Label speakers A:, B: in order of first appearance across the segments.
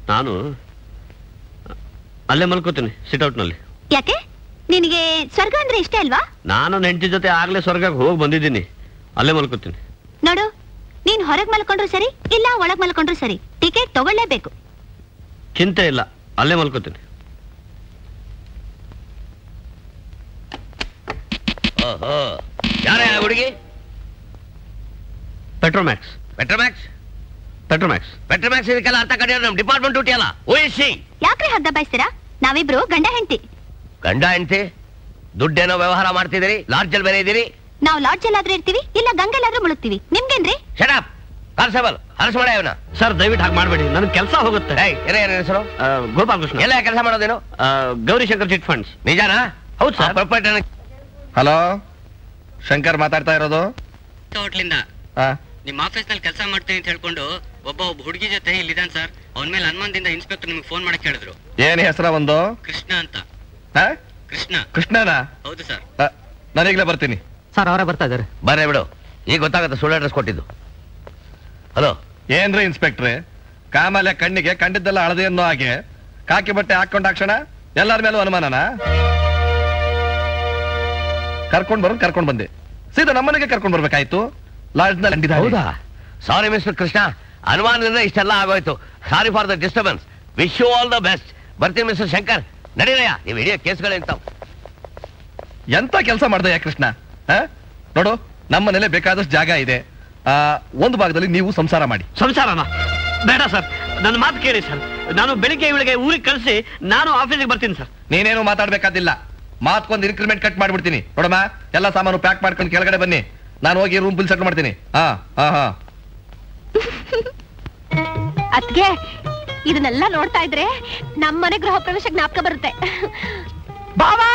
A: ನಾನು ಅಲ್ಲೇ ಮಲ್ಕೋತೀನಿ ಸಿಟ್ಔಟ್ನಲ್ಲಿ
B: ಯಾಕೆ ನಿನಗೆ ಸ್ವರ್ಗ ಅಂದ್ರೆ ಇಷ್ಟ ಅಲ್ವಾ
A: ನಾನು ನನ್ನ ಹೆಂಡತಿ ಜೊತೆ ಆಗ್ಲೇ ಸ್ವರ್ಗಕ್ಕೆ ಹೋಗಿ ಬಂದಿದ್ದೀನಿ ಅಲ್ಲೇ ಮಲ್ಕೋತೀನಿ
B: ನೋಡು ನೀನ್ ಹೊರಗ್ ಮಲ್ಕೊಂಡ್ರು ಸರಿ ಇಲ್ಲ ಒಳಗ್ ಮಲ್ಕೊಂಡ್ರು ಸರಿ ಟಿಕೆಟ್ ತಗೊಳ್ಳೇಬೇಕು
A: ಚಿಂತೆ ಇಲ್ಲ ಅಲ್ಲೇ ಮಲ್ಕೋತೀನಿ
C: ಓಹೋ ಯಾರೇ ಆ ಹುಡುಗಿ
A: ಪೆಟ್ರೋಮ್ಯಾಕ್ಸ್
C: ಪೆಟ್ರೋಮ್ಯಾಕ್ಸ್
A: ಪೆಟ್ರೋಮ್ಯಾಕ್ಸ್
C: ಪೆಟ್ರೋಮ್ಯಾಕ್ಸ್ ಇದಕ್ಕೆಲ್ಲ ಅರ್ಥ ಕಡಿಯೋದು ನಮ್ಮ ಡಿಪಾರ್ಟ್ಮೆಂಟ್ ಡ್ಯೂಟಿ ಅಲ್ಲ ಸಿ
B: ಯಾಕ್ರಿ ಹದ್ದ ಬಯಸ್ತೀರಾ ನಾವಿಬ್ರು ಗಂಡ ಹೆಂಡತಿ
C: ಗಂಡ ಹೆಂಡತಿ ದುಡ್ಡೇನೋ ವ್ಯವಹಾರ ಮಾಡ್ತಿದ್ದೀರಿ ಲಾಡ್ಜಲ್ಲಿ ಬೇರೆ ಇದ್ದೀರಿ
B: ನಾವು ಲಾಡ್ಜ್ ಎಲ್ಲಾದ್ರೂ ಇರ್ತೀವಿ ಇಲ್ಲ ಗಂಗೆಲ್ಲಾದ್ರೂ ಮುಳುಗ್ತೀವಿ ನಿಮ್ಗೇನ್ರಿ
C: ಶಡಪ್ ಕಾನ್ಸ್ಟೇಬಲ್ ಹರಸ್ ಮಾಡ ಇವನ
A: ಸರ್ ದಯವಿಟ್ಟು ಹಾಗೆ ಮಾಡಬೇಡಿ ನನಗೆ ಕೆಲಸ ಹೋಗುತ್ತೆ
C: ಏಯ್ ಏನೇ ಏನೇ ಹೆಸರು
A: ಆ, ಗೋಪಾಲ್ ಕೃಷ್ಣ
C: ಎಲ್ಲ ಕೆಲಸ ಮಾಡೋದೇನು
A: ಆ, ಗೌರಿಶಂಕರ್ ಚಿಟ್ ಫಂಡ್ಸ್
C: ನಿಜಾನಾ
A: ಹೌದು ಸರ್.
C: ಪ್ರೊಪರೇಟರ್
D: ಹಲೋ ಶಂಕರ್ ಮಾತಾಡ್ತಾ ಇರೋದು
E: ಹೋಟ್ಲಿಂದ
D: ಆ,
E: ನಿಮ್ಮ ಆಫೀಸ್ ನಲ್ಲಿ ಕೆಲಸ ಮಾಡ್ತೀನಿ ಅಂತ ಹೇಳ್ಕೊಂಡು ಒಬ್ಬ ಒಬ್ಬ ಹುಡುಗಿ ಜೊತೆ ಇಲ್ಲಿದ್ದಾನೆ ಸರ್ ಅವನ ಮೇಲೆ ಹನುಮಾನದಿಂದ ಇನ್ಸ್ಪೆಕ್ಟರ್ ನಿಮ್ಗೆ ಫೋನ್ ಮಾಡಕ್ ಹೇಳಿದ್ರು
D: ಏನ್ ಹೆಸರ ಒಂದು
E: ಕೃಷ್ಣ ಅಂತ
D: ಆ?
E: ಕೃಷ್ಣ
D: ಕೃಷ್ಣನಾ
E: ಹೌದು ಸರ್
D: ಆ, ನಾನೀಗ್ಲೇ ಬರ್ತೀನಿ
A: ಸರ್ ಅವರೇ ಬರ್ತಾ ಇದ್ದಾರೆ
C: ಬರ್ರಿ ಬಿಡು ಈಗ ಗೊತ್ತಾಗುತ್ತೆ ಸುಳ್ಳು ಅಡ್ರೆಸ್ ಕೊಟ್ಟಿದ್ದು ಹಲೋ
D: ಏನ್ರಿ ಇನ್ಸ್ಪೆಕ್ಟ್ರೆ ಕಾಮಾಲೆ ಕಣ್ಣಿಗೆ ಕಂಡಿದ್ದೆಲ್ಲ ಹಳದಿ ಅನ್ನೋ ಹಾಗೆ ಕಾಕಿ ಬಟ್ಟೆ ಹಾಕೊಂಡ ಕ್ಷಣ ಎಲ್ಲರ ಮೇಲೂ ಅನುಮಾನನ ಕರ್ಕೊಂಡ್ ಬರೋದು ಕರ್ಕೊಂಡ್ ಬಂದೆ ಸೀದಾ ನಮ್ಮನೆಗೆ ಕರ್ಕೊಂಡ್ ಬರ್ಬೇಕಾಯ್ತು ಲಾಡ್ಜ್ ನಲ್ಲಿ
C: ಹೌದಾ ಸಾರಿ ಮಿಸ್ಟರ್ ಕೃಷ್ಣ ಅನುಮಾನದಿಂದ ಇಷ್ಟೆಲ್ಲ ಆಗೋಯ್ತು sorry for the disturbance wish you all the best ಬರ್ತೀನಿ ಮಿಸ್ಟರ್ ಶಂಕರ್ ನಡೀರಯ್ಯ ನೀವು ಹಿಡಿಯೋ ಕೇಸ್ಗಳೇಂತಾವ್
D: ಎಂತ ಕೆಲಸ ಮಾಡ್ದೆ ಯಾ ಕೃಷ್ಣ ಆ? ನೋಡು ನಮ್ಮನೇಲೆ ಬೇಕಾದಷ್ಟು ಜಾಗ ಇದೆ ಆ ಒಂದು ಭಾಗದಲ್ಲಿ ನೀವು ಸಂಸಾರ ಮಾಡಿ
A: ಸಂಸಾರನ ಬೇಡ ಸರ್ ನನ್ನ ಮಾತು ಕೇಳಿ ಸರ್ ನಾನು ಬೆಳಿಗ್ಗೆ ಇವಳಿಗೆ ಊರಿಗೆ ಕಳಿಸಿ ನಾನು ಆಫೀಸಿಗೆ ಬರ್ತೀನಿ ಸರ್
D: ನೀನೇನು ಮಾತಾಡ್ಬೇಕಾದಿಲ್ಲ ಮಾತ್ಕೊಂದು ಇನ್ಕ್ರಿಮೆಂಟ್ ಕಟ್ ಮಾಡ್ಬಿಡ್ತೀನಿ ನೋಡಮ್ಮ ಎಲ್ಲ ಸಾಮಾನು ಪ್ಯಾಕ್ ಮಾಡ್ಕೊಂಡು ಕೆಳಗಡೆ ಬನ್ನಿ ನಾನು ಹೋಗಿ ರೂಮ್ ಬಿಲ್ ಸೆಟ್ ಮಾಡ್ತೀನಿ ಹಾ ಹಾ ಹಾ
B: ಅದ್ಗೆ ಇದನ್ನೆಲ್ಲ ನೋಡ್ತಾ ಇದ್ರೆ ನಮ್ಮನೆ ಗೃಹ ಪ್ರವೇಶ ಜ್ಞಾಪಕ ಬರುತ್ತೆ
D: ಬಾವಾ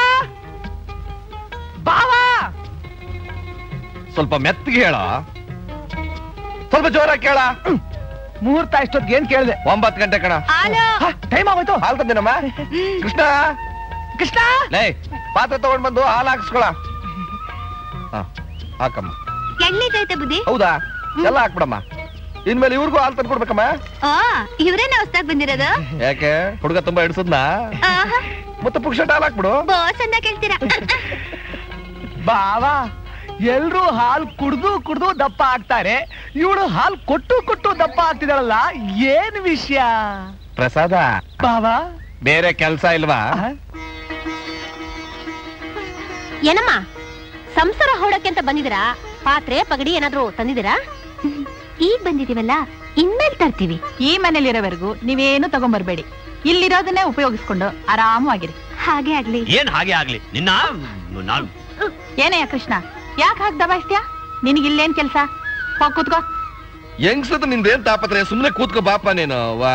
D: ಬಾವಾ ಸ್ವಲ್ಪ ಮೆತ್ತಗೆ ಹೇಳ ಸ್ವಲ್ಪ ಜೋರಾಗಿ ಕೇಳ
F: ಮುಹೂರ್ತ ಇಷ್ಟೊತ್ತಿಗೆ ಏನ್ ಕೇಳಿದೆ
D: ಒಂಬತ್ತು ಗಂಟೆ ಕಣ
B: ಆಲೋ
F: ಟೈಮ್ ಆಗೋಯ್ತು
D: ಹಾಲ್ ತಂದೇನಮ್ಮ ಕೃಷ್ಣ
F: ಕೃಷ್ಣ
D: ಲೇ ಪಾತ್ರೆ ತಗೊಂಡ್ ಬಂದು ಹಾಲು ಹಾಕ್ಸ್ಕೊಳ ಹಾ ಹಾಕಮ್ಮ
B: ಎಣ್ಣೀತೈತೆ ಬುದ್ಧಿ
D: ಹೌದಾ ಎಲ್ಲ ಹಾಕ್ಬಿಡಮ್ಮ ಇನ್ಮೇಲೆ ಇವ್ರಿಗೂ ಹಾಲು ತಂದು ಕೊಡ್ಬೇಕಮ್ಮ
B: ಆ ಇವ್ರೇನ ಹೊಸ್ದಾಗ್ ಬಂದಿರೋದು
D: ಯಾಕೆ ಹುಡುಗ ತುಂಬಾ ಹಿಡ್ಸದ್ನಾ
B: ಆಹಾ
D: ಮತ್ತೆ ಪುಕ್ಷಟ ಹಾಲು ಹಾಕ್ಬಿಡು
B: ಬೋಸ್ ಅಂತ ಕೇಳ್ತೀರಾ
F: ಬಾವಾ ಎಲ್ರು ಹಾಲ್ ಕುಡ್ದು ಕುಡ್ದು ದಪ್ಪ ಆಗ್ತಾರೆ ಇವಳು ಹಾಲ್ ಕೊಟ್ಟು ಕೊಟ್ಟು ದಪ್ಪ ಆಗ್ತಿದಾಳಲ್ಲ ಏನ್ ವಿಷಯ
D: ಪ್ರಸಾದ
F: ಬಾವಾ
D: ಬೇರೆ ಕೆಲ್ಸ ಇಲ್ವಾ
F: ಆ?
B: ಏನಮ್ಮ ಸಂಸಾರ ಹೊಡಕ್ಕೆ ಅಂತ ಬಂದಿದ್ದೀರಾ ಪಾತ್ರೆ ಪಗಡಿ ಏನಾದ್ರೂ ತಂದಿದ್ದೀರಾ ಈಗ ಬಂದಿದೀವಲ್ಲ ಇನ್ಮೇಲ್ ತರ್ತೀವಿ
G: ಈ ಮನೇಲಿರೋವರೆಗೂ ನೀವೇನು ತಗೊಂಬರ್ಬೇಡಿ ಇಲ್ಲಿರೋದನ್ನೇ ಉಪಯೋಗಿಸ್ಕೊಂಡು ಆರಾಮವಾಗಿರಿ
B: ಹಾಗೆ ಆಗ್ಲಿ
A: ಏನ್ ಹಾಗೆ ಆಗ್ಲಿ ನಿನ್ನ ನಾನು
G: ಏನಯ್ಯ ಕೃಷ್ಣ ಯಾಕೆ ಹಾಕ್ ದಬಾಯಿಸ್ತ್ಯಾ ನಿನಗಿಲ್ಲೇನ್ ಕೆಲ್ಸ ಹೋಗ್ ಕೂತ್ಕೋ
D: ಹೆಂಗ್ಸದ ನಿಂದೇನ್ ತಾಪತ್ರೆ ಸುಮ್ನೆ ಕೂತ್ಕೋ ಬಾಪ ನೀನು ವಾ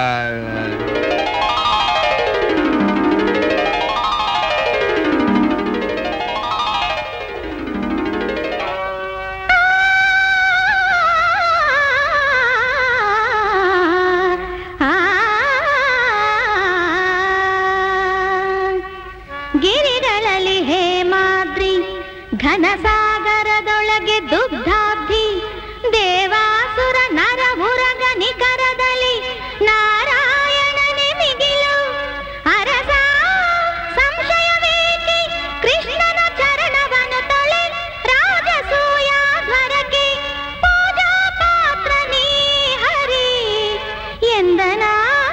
B: ಗಿರಿಗಳಲ್ಲಿ ಹೇಮಾದ್ರಿ ಘನಸಾಗರದೊಳಗೆ ದುಗ್ಧಾಬ್ಧಿ ದೇವಾಸುರ ನರಹುರಗ ನಿಖರದಲ್ಲಿ ನಾರಾಯಣನೆ ಮಿಗಿಲು ಅರಸ ಸಂಶಯವೇಕೆ ಕೃಷ್ಣನ ಚರಣವನು ತೊಳೆ ರಾಜಸೂಯಾಧ್ವರಕ್ಕೆ ಪೂಜಾ ಪಾತ್ರ ನೀ ಹರಿ ಎಂದನ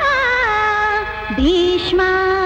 B: ಭೀಷ್ಮ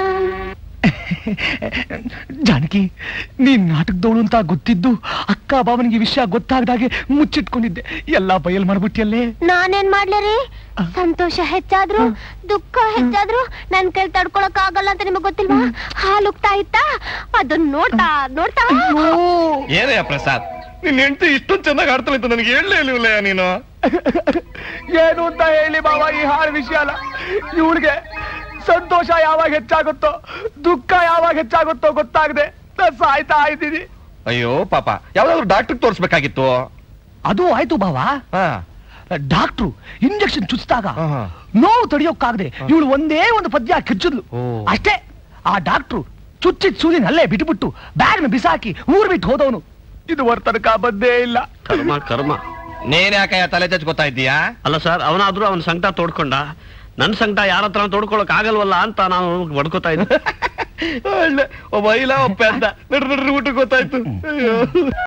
F: ಜಾನಕಿ ನೀನ್ ನಾಟಕದವಳು ಅಂತ ಗೊತ್ತಿದ್ದು ಅಕ್ಕ ಬಾವನಿಗೆ ವಿಷಯ ಗೊತ್ತಾಗ್ದಾಗೆ ಮುಚ್ಚಿಟ್ಕೊಂಡಿದ್ದೆ ಎಲ್ಲಾ ಬಯಲ್ ಮಾಡ್ಬಿಟ್ಟಿಯಲ್ಲೇ
B: ನಾನೇನ್ ಮಾಡ್ಲರಿ ಸಂತೋಷ ಹೆಚ್ಚಾದ್ರು ದುಃಖ ಹೆಚ್ಚಾದ್ರು ನನ್ ಕೈ ತಡ್ಕೊಳಕ್ ಆಗಲ್ಲ ಅಂತ ನಿಮಗ್ ಗೊತ್ತಿಲ್ವಾ ಹಾಲುಗ್ತಾ ಇತ್ತಾ ಅದನ್ನ ನೋಡ್ತಾ ನೋಡ್ತಾ
D: ಏನಯ್ಯ ಪ್ರಸಾದ್ ನಿನ್ ಹೆಂಡತಿ ಇಷ್ಟೊಂದು ಚೆನ್ನಾಗಿ ಆಡ್ತಾಳೆ ಅಂತ ನನಗೆ ಹೇಳಲೇ ಇಲ್ವಲ್ಲ ನೀನು
F: ಏನು ಅಂತ ಹೇಳಿ ಬಾವ ಈ ಹಾಳು ವಿಷಯ ಅಲ್ಲ ಇವಳಿಗೆ ಸಂತೋಷ ಯಾವಾಗ ಹೆಚ್ಚಾಗುತ್ತೋ ದುಃಖ ಯಾವಾಗ ಹೆಚ್ಚಾಗುತ್ತೋ ಗೊತ್ತಾಗದೆ ನಾನ್ ಸಾಯ್ತಾ ಇದ್ದೀನಿ
D: ಅಯ್ಯೋ ಪಾಪ ಯಾವ್ದಾದ್ರು ಡಾಕ್ಟರ್ ತೋರಿಸ್ಬೇಕಾಗಿತ್ತು
F: ಅದು ಆಯ್ತು ಬಾವ
D: ಹಾ
F: ಡಾಕ್ಟ್ರು ಇಂಜೆಕ್ಷನ್ ಚುಚ್ಚಿದಾಗ
D: ಆಹಾ.
F: ನೋವು ತಡೆಯೋಕ್ಕಾಗದೆ ಇವಳು ಒಂದೇ ಒಂದು ಪದ್ಯ ಕಿಚ್ಚಿದ್ಲು
D: ಓ.
F: ಅಷ್ಟೇ ಆ ಡಾಕ್ಟ್ರು ಚುಚ್ಚಿದ ಸೂದಿನ ಅಲ್ಲೇ ಬಿಟ್ಬಿಟ್ಟು ಬ್ಯಾಗ್ನ ಬಿಸಾಕಿ ಊರ್ ಬಿಟ್ಟು ಹೋದವನು ಇದುವರ ತನಕ ಬಂದೇ ಇಲ್ಲ
A: ಕರ್ಮ ಕರ್ಮ
D: ನೀನ್ ಯಾಕಯ್ಯ ತಲೆ ಚಚ್ ಗೊತ್ತಾ ಇದ್ದೀಯಾ
A: ಅಲ್ಲ ಸರ್ ಅವನಾದ್ರೂ ಅವನ ಸಂಕಟ ತೋಡ್ಕೊಂಡ ನನ್ ಸಂಕಟ ಯಾರ ಹತ್ರ ತೋಡ್ಕೊಳಕ್ ಆಗಲ್ವಲ್ಲ ಅಂತ ನಾನು ಬಡ್ಕೋತಾ ಇದ್ದೆ
F: ಒಳ್ಳೆ ಒಬ್ಬ ಇಲ್ಲ ಒಬ್ಬ ಪೆದ್ದ ನಡ್ರಿ ನಡ್ರಿ ಊಟಕ್ಕೆ ಗೊತ್ತಾಯ್ತು ಅಯ್ಯೋ